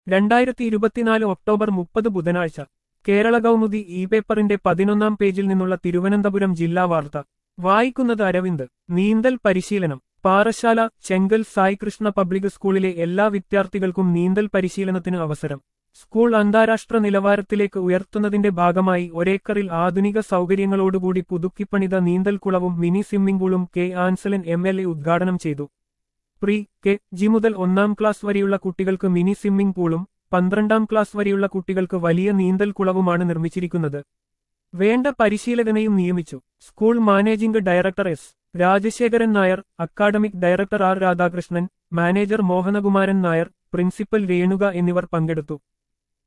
രണ്ടായിരത്തി ഇരുപത്തിനാല് ഒക്ടോബർ മുപ്പത് ബുധനാഴ്ച കേരള കൗമുദി ഇ പേപ്പറിന്റെ പതിനൊന്നാം പേജിൽ നിന്നുള്ള തിരുവനന്തപുരം ജില്ലാ വാർത്ത വായിക്കുന്നത് അരവിന്ദ് നീന്തൽ പരിശീലനം പാറശാല ചെങ്കൽ സായി കൃഷ്ണ പബ്ലിക് സ്കൂളിലെ എല്ലാ വിദ്യാർത്ഥികൾക്കും നീന്തൽ പരിശീലനത്തിന് അവസരം സ്കൂൾ അന്താരാഷ്ട്ര നിലവാരത്തിലേക്ക് ഉയർത്തുന്നതിന്റെ ഭാഗമായി ഒരേക്കറിൽ ആധുനിക സൗകര്യങ്ങളോടുകൂടി പുതുക്കിപ്പണിത നീന്തൽക്കുളവും മിനി സ്വിമ്മിംഗ് പൂളും K Ansalan M L A ഉദ്ഘാടനം ചെയ്തു പ്രീ കെ ജി മുതൽ ഒന്നാം ക്ലാസ് വരെയുള്ള കുട്ടികൾക്ക് മിനി സ്വിമ്മിംഗ് പൂളും പന്ത്രണ്ടാം ക്ലാസ് വരെയുള്ള കുട്ടികൾക്ക് വലിയ നീന്തൽക്കുളവുമാണ് നിർമ്മിച്ചിരിക്കുന്നത് വേണ്ട പരിശീലകനെയും നിയമിച്ചു school managing director S Rajasekharan Nair academic director R Radhakrishnan manager Mohanakumaran Nair principal Renuka എന്നിവർ പങ്കെടുത്തു